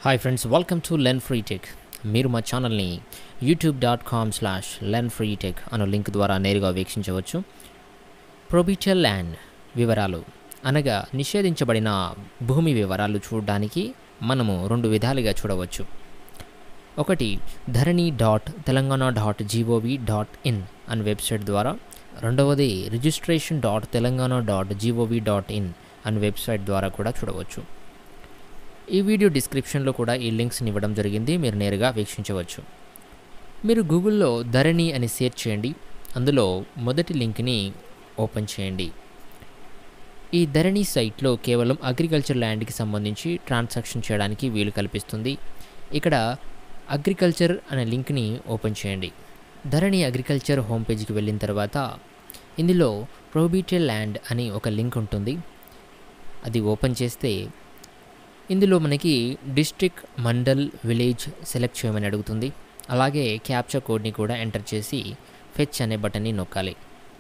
hi friends welcome to Len free tech మీరు మా ఛానల్ని YouTube dot com slash Len free tech అనే link ద్వారా నేరుగా వీక్షించవచ్చు ప్రొబిటల్ ల్యాండ్ వివరాలు అనగా నిషేధించబడిన భూమి వివరాలు చూడడానికి మనము రెండు విధాలుగా చూడవచ్చు ఒకటి Dharani dot Telangana dot GOV dot in అనే వెబ్సైట్ ద్వారా రెండవది registration dot Telangana dot GOV dot in అనే వెబ్సైట్ ద్వారా కూడా చూడవచ్చు ఈ వీడియో డిస్క్రిప్షన్లో కూడా ఈ లింక్స్ని ఇవ్వడం జరిగింది మీరు నేరుగా వీక్షించవచ్చు మీరు గూగుల్లో ధరణి అని సెర్చ్ చేయండి అందులో మొదటి లింక్ని ఓపెన్ చేయండి ఈ ధరణి సైట్లో కేవలం అగ్రికల్చర్ ల్యాండ్కి సంబంధించి ట్రాన్సాక్షన్ చేయడానికి వీలు కల్పిస్తుంది ఇక్కడ అగ్రికల్చర్ అనే లింక్ని ఓపెన్ చేయండి ధరణి అగ్రికల్చర్ హోమ్ పేజ్కి వెళ్ళిన తర్వాత ఇందులో ప్రోబిటెల్ ల్యాండ్ అని ఒక లింక్ ఉంటుంది అది ఓపెన్ చేస్తే ఇందులో మనకి డిస్ట్రిక్ట్ మండల్ విలేజ్ సెలెక్ట్ చేయమని అడుగుతుంది అలాగే క్యాప్చర్ కోడ్ని కూడా ఎంటర్ చేసి ఫెచ్ అనే బటన్ని నొక్కాలి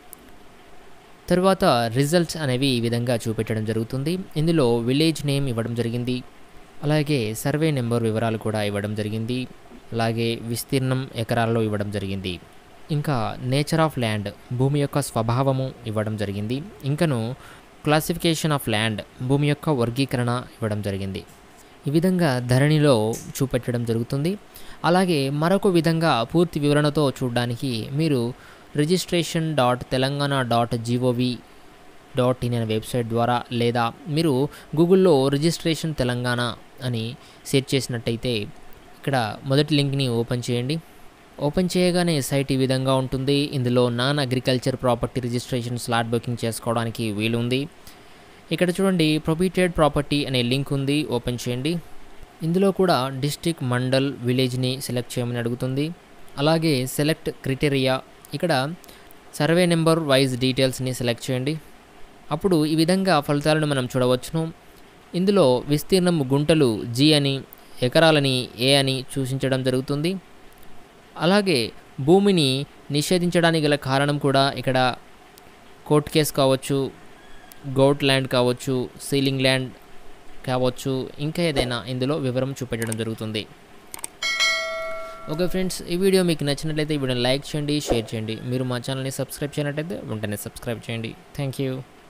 తరువాత రిజల్ట్స్ అనేవి ఈ విధంగా చూపెట్టడం జరుగుతుంది ఇందులో విలేజ్ నేమ్ ఇవ్వడం జరిగింది అలాగే సర్వే నెంబర్ వివరాలు కూడా ఇవ్వడం జరిగింది అలాగే విస్తీర్ణం ఎకరాల్లో ఇవ్వడం జరిగింది ఇంకా నేచర్ ఆఫ్ ల్యాండ్ భూమి యొక్క స్వభావము ఇవ్వడం జరిగింది ఇంకను క్లాసిఫికేషన్ ఆఫ్ ల్యాండ్ భూమి యొక్క వర్గీకరణ ఇవ్వడం జరిగింది ఈ విధంగా ధరణిలో చూపెట్టడం జరుగుతుంది అలాగే మరొక విధంగా పూర్తి వివరణతో చూడడానికి మీరు registration dot Telangana dot GOV dot in అనే వెబ్సైట్ ద్వారా లేదా మీరు గూగుల్లో రిజిస్ట్రేషన్ తెలంగాణ అని సెర్చ్ చేసినట్టయితే ఇక్కడ మొదటి లింక్ని ఓపెన్ చేయండి ఓపెన్ చేయగానే సైట్ ఈ విధంగా ఉంటుంది ఇందులో non agriculture property registration slot booking చేసుకోవడానికి వీలుంది ఇక్కడ చూడండి ప్రొబిటెడ్ ప్రాపర్టీ అనే లింక్ ఉంది ఓపెన్ చేయండి ఇందులో కూడా డిస్ట్రిక్ట్ మండల్ విలేజ్ని సెలెక్ట్ చేయమని అడుగుతుంది అలాగే సెలెక్ట్ క్రిటేరియా ఇక్కడ సర్వే నెంబర్ వైజ్ డీటెయిల్స్ని సెలెక్ట్ చేయండి అప్పుడు ఈ విధంగా ఫలితాలను మనం చూడవచ్చును ఇందులో విస్తీర్ణం గుంటలు జీ అని ఎకరాలని ఏ అని సూచించడం జరుగుతుంది అలాగే భూమిని నిషేధించడానికి గల కారణం కూడా ఇక్కడ కోర్ట్ కేస్ కావచ్చు గౌట్ ల్యాండ్ కావచ్చు సీలింగ్ ల్యాండ్ కావచ్చు ఇంకా ఏదైనా ఇందులో వివరం చూపెట్టడం జరుగుతుంది ఓకే ఫ్రెండ్స్ ఈ వీడియో మీకు నచ్చినట్లయితే ఈ వీడియోని లైక్ చేయండి షేర్ చేయండి మీరు మా ఛానల్ని సబ్స్క్రైబ్ చేయనట్లయితే వెంటనే సబ్స్క్రైబ్ చేయండి థ్యాంక్ యూ